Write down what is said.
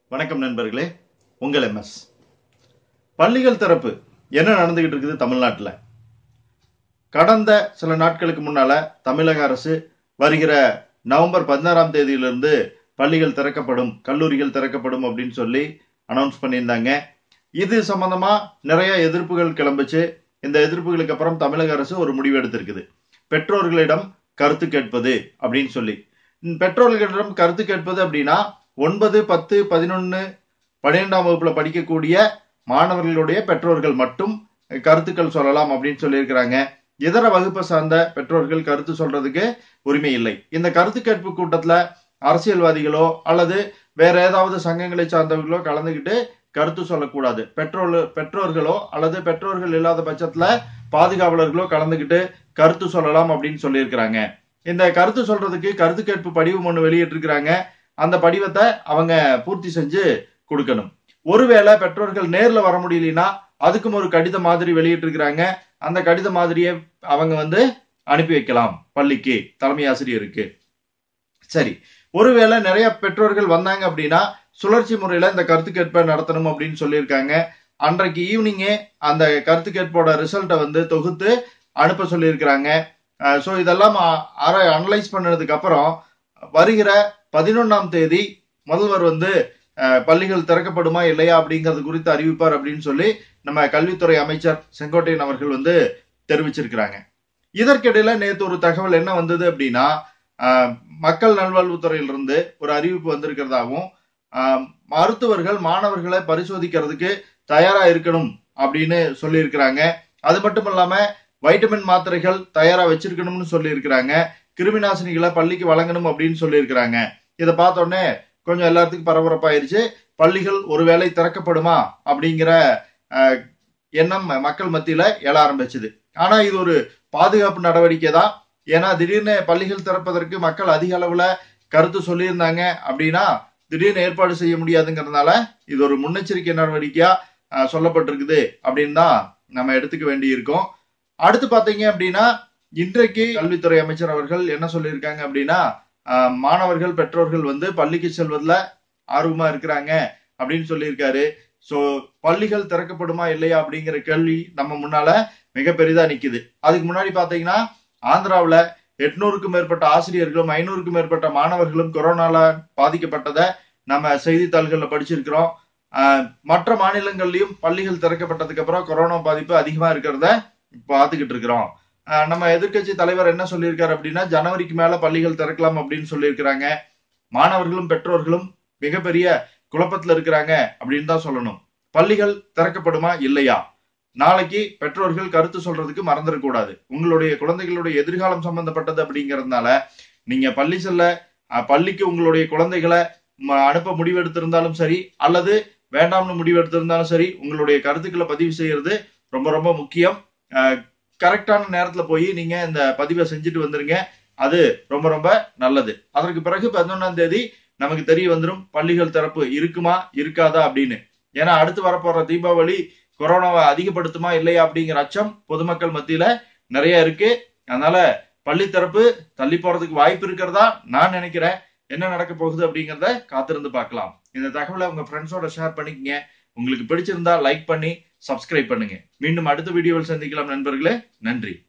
வணக்கம் நண்பர்களே உங்கள் எம்எஸ் பள்ளிகள் தரப்பு என்ன நடந்துகிட்டு இருக்குது தமிழ்நாட்டில் கடந்த சில நாட்களுக்கு முன்னால தமிழக அரசு வருகிற நவம்பர் பதினாறாம் தேதியிலிருந்து பள்ளிகள் திறக்கப்படும் கல்லூரிகள் திறக்கப்படும் அப்படின்னு சொல்லி அனௌன்ஸ் பண்ணியிருந்தாங்க இது சம்பந்தமா நிறைய எதிர்ப்புகள் கிளம்புச்சு இந்த எதிர்ப்புகளுக்கு அப்புறம் தமிழக அரசு ஒரு முடிவு எடுத்திருக்குது பெற்றோர்களிடம் கருத்து கேட்பது அப்படின்னு சொல்லி ம், பெற்றோர்களிடம் கருத்து கேட்பது அப்படின்னா ஒன்பது பத்து பதினொன்னு பன்னிரெண்டாம் வகுப்புல படிக்கக்கூடிய மாணவர்களுடைய பெற்றோர்கள் மட்டும் கருத்துக்கள் சொல்லலாம் அப்படின்னு சொல்லியிருக்கிறாங்க இதர வகுப்பை சார்ந்த பெற்றோர்கள் கருத்து சொல்றதுக்கு உரிமை இல்லை இந்த கருத்து கேட்பு கூட்டத்துல அரசியல்வாதிகளோ அல்லது வேற ஏதாவது சங்கங்களை சார்ந்தவர்களோ கலந்துக்கிட்டு கருத்து சொல்லக்கூடாது பெற்றோர் பெற்றோர்களோ அல்லது பெற்றோர்கள் இல்லாத பட்சத்துல பாதுகாவலர்களோ கலந்துக்கிட்டு கருத்து சொல்லலாம் அப்படின்னு சொல்லியிருக்கிறாங்க இந்த கருத்து சொல்றதுக்கு கருத்து கேட்பு படிவம் ஒன்று வெளியிட்டிருக்கிறாங்க அந்த படிவத்தை அவங்க பூர்த்தி செஞ்சு கொடுக்கணும் ஒருவேளை பெற்றோர்கள் நேர்ல வர முடியலனா அதுக்கும் ஒரு கடித மாதிரி வெளியிட்டிருக்கிறாங்க அந்த கடித மாதிரியை அவங்க வந்து அனுப்பி வைக்கலாம் பள்ளிக்கு தலைமை ஆசிரியருக்கு சரி ஒருவேளை நிறைய பெற்றோர்கள் வந்தாங்க அப்படின்னா சுழற்சி முறையில இந்த கருத்து கேட்பை நடத்தணும் அப்படின்னு சொல்லியிருக்காங்க அன்றைக்கு ஈவினிங்கே அந்த கருத்து கேட்போட ரிசல்ட்டை வந்து தொகுத்து அனுப்ப சொல்லியிருக்கிறாங்க ஸோ இதெல்லாம் அனலைஸ் பண்ணதுக்கு அப்புறம் வருகிற பதினொன்னாம் தேதி முதல்வர் வந்து அஹ், பள்ளிகள் திறக்கப்படுமா இல்லையா அப்படிங்கிறது குறித்து அறிவிப்பார் அப்படின்னு சொல்லி நம்ம கல்வித்துறை அமைச்சர் செங்கோட்டையன் அவர்கள் வந்து தெரிவிச்சிருக்கிறாங்க இதற்கிடையில நேத்து ஒரு தகவல் என்ன வந்தது அப்படின்னா அஹ், மக்கள் நல்வாழ்வுத்துறையிலிருந்து ஒரு அறிவிப்பு வந்திருக்கிறதாவும் அஹ், மருத்துவர்கள் மாணவர்களை பரிசோதிக்கிறதுக்கு தயாரா இருக்கணும் அப்படின்னு சொல்லியிருக்கிறாங்க அது மட்டும் இல்லாம வைட்டமின் மாத்திரைகள் தயாரா வச்சிருக்கணும்னு சொல்லியிருக்கிறாங்க கிருமி நாசினிகளை பள்ளிக்கு வழங்கணும் அப்படின்னு சொல்லியிருக்கிறாங்க இதை பார்த்த உடனே கொஞ்சம் எல்லாத்துக்கும் பரபரப்பாயிருச்சு பள்ளிகள் ஒருவேளை திறக்கப்படுமா அப்படிங்கிற அஹ், எண்ணம் மக்கள் மத்தியில எழ ஆரம்பிச்சது ஆனா இது ஒரு பாதுகாப்பு நடவடிக்கை தான் ஏன்னா திடீர்னு பள்ளிகள் திறப்பதற்கு மக்கள் அதிக அளவுல கருத்து சொல்லியிருந்தாங்க அப்படின்னா திடீர்னு ஏற்பாடு செய்ய முடியாதுங்கிறதுனால இது ஒரு முன்னெச்சரிக்கை நடவடிக்கையா அஹ், சொல்லப்பட்டிருக்குது அப்படின்னு தான் நம்ம எடுத்துக்க வேண்டி இருக்கும் அடுத்து பாத்தீங்க அப்படின்னா இன்றைக்கு கல்வித்துறை அமைச்சர் அவர்கள் என்ன சொல்லியிருக்காங்க அப்படின்னா ஆஹ், மாணவர்கள் பெற்றோர்கள் வந்து பள்ளிக்கு செல்வதில் ஆர்வமா இருக்கிறாங்க அப்படின்னு சொல்லியிருக்காரு ஸோ பள்ளிகள் திறக்கப்படுமா இல்லையா அப்படிங்கிற கேள்வி நம்ம முன்னால மிக பெரிதா நிக்குது அதுக்கு முன்னாடி பாத்தீங்கன்னா ஆந்திராவுல எட்நூறுக்கும் மேற்பட்ட ஆசிரியர்களும் ஐநூறுக்கும் மேற்பட்ட மாணவர்களும் கொரோனால பாதிக்கப்பட்டதை நம்ம செய்தித்தாள்கள்ல படிச்சிருக்கிறோம் ஆஹ், மற்ற மாநிலங்கள்லயும் பள்ளிகள் திறக்கப்பட்டதுக்கு அப்புறம் கொரோனா பாதிப்பு அதிகமா இருக்கிறத பார்த்துக்கிட்டு இருக்கிறோம் ஆஹ், நம்ம எதிர்க்கட்சி தலைவர் என்ன சொல்லியிருக்காரு அப்படின்னா ஜனவரிக்கு மேல பள்ளிகள் திறக்கலாம் அப்படின்னு சொல்லியிருக்கிறாங்க மாணவர்களும் பெற்றோர்களும் மிகப்பெரிய குழப்பத்துல இருக்கிறாங்க அப்படின்னு தான் சொல்லணும் பள்ளிகள் திறக்கப்படுமா இல்லையா நாளைக்கு பெற்றோர்கள் கருத்து சொல்றதுக்கு மறந்துடக்கூடாது உங்களுடைய குழந்தைகளுடைய எதிர்காலம் சம்பந்தப்பட்டது அப்படிங்கறதுனால நீங்க பள்ளி செல்ல அஹ், பள்ளிக்கு உங்களுடைய குழந்தைகளை ம- அனுப்ப முடிவெடுத்திருந்தாலும் சரி அல்லது வேண்டாம்னு முடிவெடுத்திருந்தாலும் சரி உங்களுடைய கருத்துக்களை பதிவு செய்யறது ரொம்ப ரொம்ப முக்கியம் கரெக்டான நேரத்துல போய் நீங்க இந்த பதிவை செஞ்சுட்டு வந்துருங்க அது ரொம்ப ரொம்ப நல்லது அதற்கு பிறகு பதினொன்னாம் தேதி நமக்கு தெரிய வந்துடும் பள்ளிகள் திறப்பு இருக்குமா இருக்காதா அப்படின்னு ஏன்னா அடுத்து வரப்போற தீபாவளி கொரோனாவை அதிகப்படுத்துமா இல்லையா அப்படிங்கிற அச்சம் பொதுமக்கள் மத்தியில நிறைய இருக்கு அதனால பள்ளி திறப்பு தள்ளி போறதுக்கு வாய்ப்பு இருக்கிறதா நான் நினைக்கிறேன் என்ன நடக்க போகுது அப்படிங்கறத காத்திருந்து பார்க்கலாம் இந்த தகவலை உங்க ஃப்ரெண்ட்ஸோட ஷேர் பண்ணிக்கங்க உங்களுக்கு பிடிச்சிருந்தா லைக் பண்ணி சப்ஸ்கிரைப் பண்ணுங்க மீண்டும் அடுத்த வீடியோவில் சந்திக்கலாம் நண்பர்களே நன்றி